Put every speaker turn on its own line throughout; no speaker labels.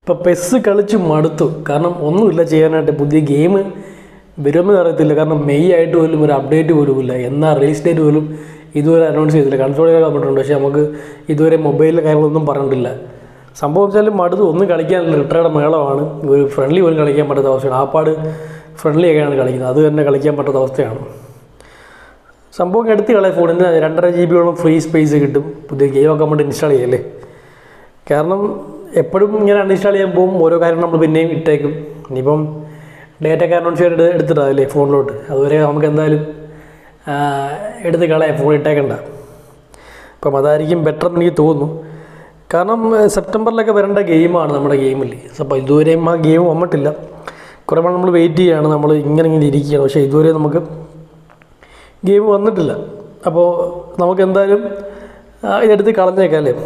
ഇപ്പോൾ പെസ് കളിച്ച് മടുത്തു കാരണം ഒന്നുമില്ല ചെയ്യാനായിട്ട് പുതിയ ഗെയിം വരുമെന്ന് അറിയത്തില്ല കാരണം മെയ് ആയിട്ട് പോലും ഒരു അപ്ഡേറ്റ് പോലും ഇല്ല എന്നാൽ റിലീസ് ഡേറ്റ് പോലും ഇതുവരെ അനൗൺസ് ചെയ്തില്ല കൺസോളിൽ പറഞ്ഞിട്ടുണ്ട് പക്ഷേ നമുക്ക് ഇതുവരെ മൊബൈലിലെ കാര്യങ്ങളൊന്നും പറഞ്ഞിട്ടില്ല സംഭവം വെച്ചാൽ മടുത്തു ഒന്നും കളിക്കാനില്ല റിട്ടയർഡ് മേളമാണ് ഒരു ഫ്രണ്ട്ലി പോലും കളിക്കാൻ പറ്റാത്ത അവസ്ഥയാണ് ആപ്പാട് ഫ്രണ്ട്ലി ഒക്കെയാണ് കളിക്കുന്നത് അത് തന്നെ കളിക്കാൻ പറ്റാത്ത അവസ്ഥയാണ് സംഭവം എടുത്ത് കളയ ഫോണിന് രണ്ടര ജി ബിയോളം ഫ്രീ സ്പേസ് കിട്ടും പുതിയ ഗെയിമൊക്കെ നമ്മൾ ഇൻസ്റ്റാൾ ചെയ്യല്ലേ കാരണം എപ്പോഴും ഇങ്ങനെ അൺഇൻസ്റ്റാൾ ചെയ്യാൻ പോകും ഓരോ കാര്യം നമ്മൾ പിന്നെയും ഇട്ടേക്കും ഇനിയിപ്പം ഡേറ്റ ഒക്കെ അനൗൺസ് ചെയ്തിട്ട് എടുത്തിട്ടല്ലേ ഫോണിലോട്ട് അതുവരെ നമുക്ക് എന്തായാലും ആ, എടുത്ത് കളയാം ഫോൺ ഇട്ടേക്കണ്ട അപ്പം അതായിരിക്കും ബെറ്റർ എന്ന് എനിക്ക് തോന്നുന്നു കാരണം ഏഹ്, സെപ്റ്റംബറിലൊക്കെ വരേണ്ട ഗെയിമാണ് നമ്മുടെ ഗെയിമിൽ അപ്പോൾ ഇതുവരെയും ആ ഗെയിം വന്നിട്ടില്ല കുറേ നാൾ നമ്മൾ വെയിറ്റ് ചെയ്യുകയാണ് നമ്മൾ ഇങ്ങനെ ഇങ്ങനെ ഇരിക്കുകയാണ് പക്ഷേ ഇതുവരെ നമുക്ക് ഗെയിം വന്നിട്ടില്ല അപ്പോൾ നമുക്ക് എന്തായാലും ആ, ഇതെടുത്ത് കളഞ്ഞേക്കാം അല്ലേ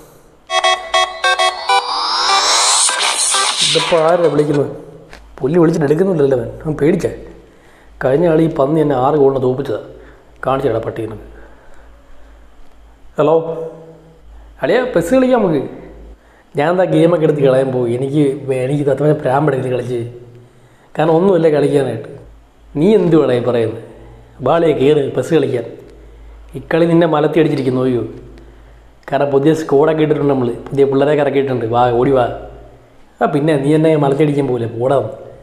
ഇതിപ്പോൾ ആരാ വിളിക്കുന്നത് പുല്ലി വിളിച്ചിട്ട് എടുക്കുന്നില്ലല്ലോ അവൻ അവൻ പേടിച്ചേ കഴിഞ്ഞ ആൾ ഈ പന്നി എന്നെ ആറ് ഗോളിനെ തോപ്പിച്ചതാ കാണിച്ചേടാ പട്ടീനെ ഹലോ അളിയാ പെസ് കളിക്കാം നമുക്ക് ഞാൻ എന്താ ഗെയിമൊക്കെ എടുത്ത് കളയാൻ പോകും എനിക്ക് വേ- എനിക്ക് തത്വമേ പ്രാമ്പെടുത്ത് കളിച്ച് കാരണം ഒന്നുമില്ല കളിക്കാനായിട്ട് നീ എന്ത് വേണേ പറയുന്നത് ബാളിയെ കയറ് പെസ് കളിക്കാൻ ഇക്കളി നിന്നെ മലത്തി അടിച്ചിരിക്കുന്നു അയ്യോ കാരണം പുതിയ സ്കോഡൊക്കെ ഇട്ടിട്ടുണ്ട് നമ്മൾ പുതിയ പിള്ളേരൊക്കെ ഇറക്കിയിട്ടുണ്ട് വാ ഓടി വാ ആ പിന്നെ നീ എന്നെ മലത്തിയടിക്കാൻ പോലെ പോടാ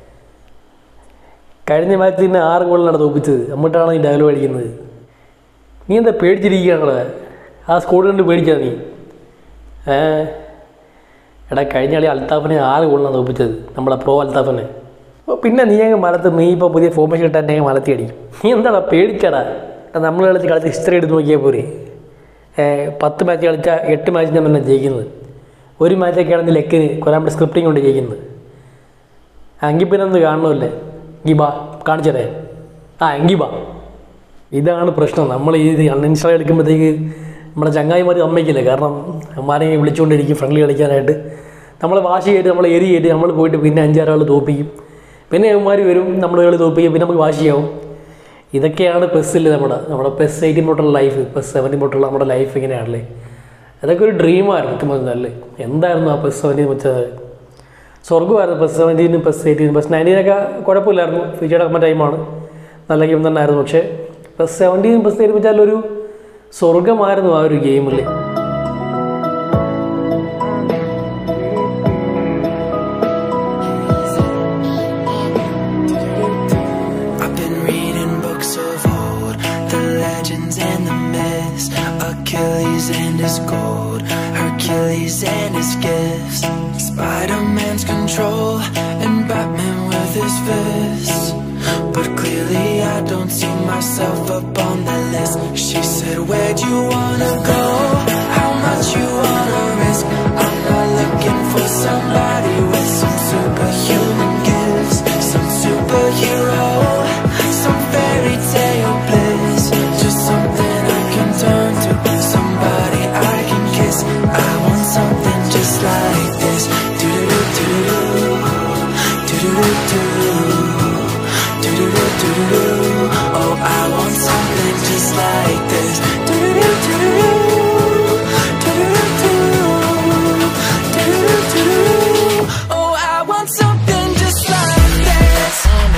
കഴിഞ്ഞ മാച്ച് നിന്നെ ആറ് ഗോളിനാണ് തോപ്പിച്ചത് എന്നിട്ടാണ് നീ ഡയലോഗ് അടിക്കുന്നത് നീ എന്താ പേടിച്ചിരിക്കുകയാണോ ആ സ്കോഡ് കണ്ട് പേടിച്ചാ നീ ഏ എടാ കഴിഞ്ഞ കളി അൽത്താഫിനെ ആറ് ഗോളിനാണ് തോപ്പിച്ചത് നമ്മളെ പ്രോ അൽത്താഫിനെ ഓ പിന്നെ നീ അങ്ങ് മലത്ത് നീ ഇപ്പോൾ പുതിയ ഫോർമേഷൻ ഇട്ടാൽ എന്നെ മലത്തി അടിക്കും നീ എന്താടാ പേടിച്ചടാ എടാ നമ്മൾ കളിച്ച് കളിച്ച് ഹിസ്റ്ററി എടുത്ത് നോക്കിയാൽ പോരെ ഏ, പത്ത് മാച്ച് കളിച്ചാൽ എട്ട് മാച്ച് ഞാൻ തന്നെ ജയിക്കുന്നത് ഒരു മാച്ചൊക്കെ ആണെങ്കിൽ ലെക്കിന് കുറെ സ്ക്രിപ്റ്റിംഗ് കൊണ്ട് ജയിക്കുന്നത് എങ്കിൽ പിന്നെ ഒന്ന് കാണണമല്ലേ എങ്കിൽ ബാ കാണിച്ചതേ ആ എങ്കിൽ ബാ ഇതാണ് പ്രശ്നം നമ്മൾ ഈ അൺഇൻസ്റ്റാൾ എടുക്കുമ്പോഴത്തേക്ക് നമ്മുടെ ചങ്ങായിമാർ സമ്മതിക്കില്ല കാരണം അമ്മാരെ വിളിച്ചുകൊണ്ടിരിക്കും ഫ്രണ്ട്ലി കളിക്കാനായിട്ട് നമ്മൾ വാശി ചെയ്ത് നമ്മൾ എരി ചെയ്ത് നമ്മൾ പോയിട്ട് പിന്നെ അഞ്ചാറാൾ തോപ്പിക്കും പിന്നെ അവന്മാർ വരും നമ്മൾ കളി തോപ്പിക്കും പിന്നെ നമുക്ക് വാശിയാവും ഇതൊക്കെയാണ് പെസ്സിൽ നമ്മുടെ നമ്മുടെ പെസ് എയ്റ്റീൻ തൊട്ടുള്ള ലൈഫ് പെസ് സെവൻറ്റീൻ തൊട്ടുള്ള നമ്മുടെ ലൈഫ് ഇങ്ങനെയാണല്ലേ അതൊക്കെ ഒരു ഡ്രീമായിരുന്നു സത്യം പറഞ്ഞാലേ എന്തായിരുന്നു ആ പെസ് സെവൻറ്റീൻ വെച്ചത് സ്വർഗ്ഗമായിരുന്നു പ്ലസ് സെവൻറ്റീനും പ്ലസ് എയ്റ്റീനും പ്ലസ് നയൻറ്റീനൊക്കെ കുഴപ്പമില്ലായിരുന്നു ഫീച്ചർ നമ്മുടെ ടൈമാണ് നല്ല ഗെയിം തന്നെ ആയിരുന്നു പക്ഷേ പ്ലസ് സെവൻറ്റീൻ പ്ലസ് എയ്റ്റീൻ വെച്ചാൽ ഒരു സ്വർഗമായിരുന്നു ആ ഒരു ഗെയിമിൽ
I've been reading books of old, the legends and the myths, Achilles and his gold, Hercules and his gifts, Spider-Man's control, and Batman with his fists. But clearly I don't see myself up on that list. She said, Where'd you wanna go? How much you wanna risk? I'm not looking for somebody with some superhuman gifts, some superhero, some fairy tale bliss. Just something I can turn to, somebody I can kiss. I want something just like this. Do do do do do do do do do do do do. Oh, I want something just like this. Do do do do do do do do do do. Oh, I want something just like this.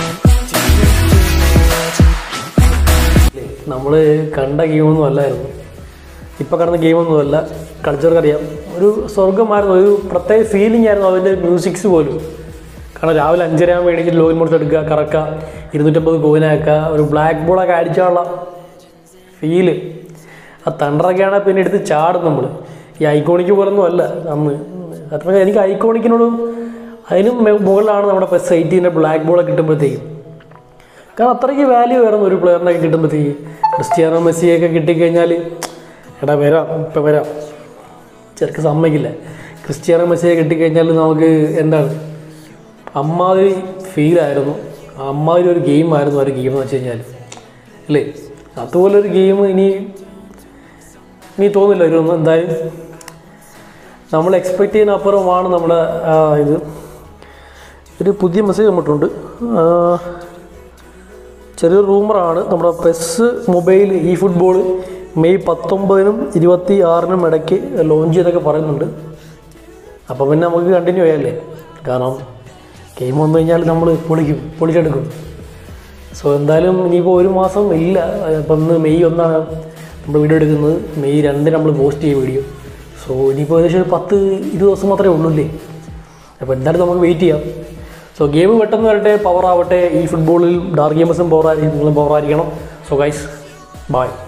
നമ്മൾ കണ്ട ഗെയിമൊന്നും അല്ലായിരുന്നു ഇപ്പോൾ കാണുന്ന ഗെയിമൊന്നും അല്ല കളിച്ചവർക്കറിയാം ഒരു സ്വർഗമായിരുന്നു ഒരു പ്രത്യേക feeling ആയിരുന്നു അതിൻ്റെ മ്യൂസിക്സ് പോലും കാരണം രാവിലെ അഞ്ചര ആകുമ്പോൾ എണീച്ചിട്ട് ലോഗിൻ മോഡ്സ് എടുക്കുക കറക്കുക ഇരുന്നൂറ്റമ്പത് കോയിനാക്കുക ഒരു ബ്ലാക്ക് ബോളൊക്കെ അടിച്ചാലുള്ള ഫീല് ആ തണ്ടറൊക്കെയാണെങ്കിൽ പിന്നെ എടുത്ത് ചാടും നമ്മൾ ഈ ഐക്കോണിക്ക് പോലൊന്നും അല്ല അന്ന് അത്ര എനിക്ക് ഐക്കോണിക്കിനോട് അതിനും മെ- മുകളിലാണ് നമ്മുടെ പെസ് എയ്റ്റീൻ്റെ ബ്ലാക്ക് ബോളൊക്കെ കിട്ടുമ്പോഴത്തേക്കും കാരണം അത്രയ്ക്ക് വാല്യൂ ആയിരുന്നു ഒരു പ്ലെയറിനൊക്കെ കിട്ടുമ്പോഴത്തേക്ക് ക്രിസ്ത്യാനോ മെസ്സിയൊക്കെ കിട്ടിക്കഴിഞ്ഞാൽ എടാ വരാം ഇപ്പം വരാം ചെറുക്ക് സമ്മതിക്കില്ല ക്രിസ്ത്യാനോ മെസ്സിയെ കിട്ടിക്കഴിഞ്ഞാൽ നമുക്ക് എന്താണ് അമ്മാതിരി ഫീലായിരുന്നു അമ്മാതിരി ഒരു ഗെയിമായിരുന്നു ആ ഒരു ഗെയിം എന്ന് വെച്ച് കഴിഞ്ഞാൽ അല്ലേ അതുപോലൊരു ഗെയിം ഇനി ഇനി തോന്നില്ല ഒരു എന്തായാലും നമ്മൾ എക്സ്പെക്റ്റ് ചെയ്യുന്ന അപ്പുറമാണ് നമ്മുടെ ആ, ഇത് ഒരു പുതിയ മെസ്സേജ് വന്നിട്ടുണ്ട് ആ, ചെറിയൊരു റൂമറാണ് നമ്മുടെ പെസ് മൊബൈൽ ഈ ഫുട്ബോൾ മെയ് പത്തൊമ്പതിനും ഇരുപത്തി ആറിനും ഇടയ്ക്ക് ലോഞ്ച് ചെയ്തൊക്കെ പറയുന്നുണ്ട് അപ്പോൾ പിന്നെ നമുക്ക് കണ്ടിന്യൂ ചെയ്യാമല്ലേ കാരണം ഗെയിം വന്നു കഴിഞ്ഞാൽ നമ്മൾ പൊളിക്കും പൊളിച്ചെടുക്കും സോ എന്തായാലും ഇനിയിപ്പോൾ ഒരു മാസം ഇല്ല ഇപ്പം ഇന്ന് മെയ് ഒന്നാണ് നമ്മൾ വീഡിയോ എടുക്കുന്നത് മെയ് രണ്ടിന് നമ്മൾ പോസ്റ്റ് ചെയ്യും വീഡിയോ സോ ഇനിയിപ്പോൾ ഏകദേശം ഒരു പത്ത് ഇരുപത് ദിവസം മാത്രമേ ഉള്ളൂ അല്ലേ അപ്പോൾ എന്തായാലും നമുക്ക് വെയിറ്റ് ചെയ്യാം സോ ഗെയിം പെട്ടെന്ന് വരട്ടെ പവർ ആവട്ടെ ഈ ഫുട്ബോളിൽ ഡാർക്ക് ഗെയിമേഴ്സും പവർ ആയിരിക്കും നിങ്ങളും പവർ ആയിരിക്കണം സോ ഗൈസ് ബൈ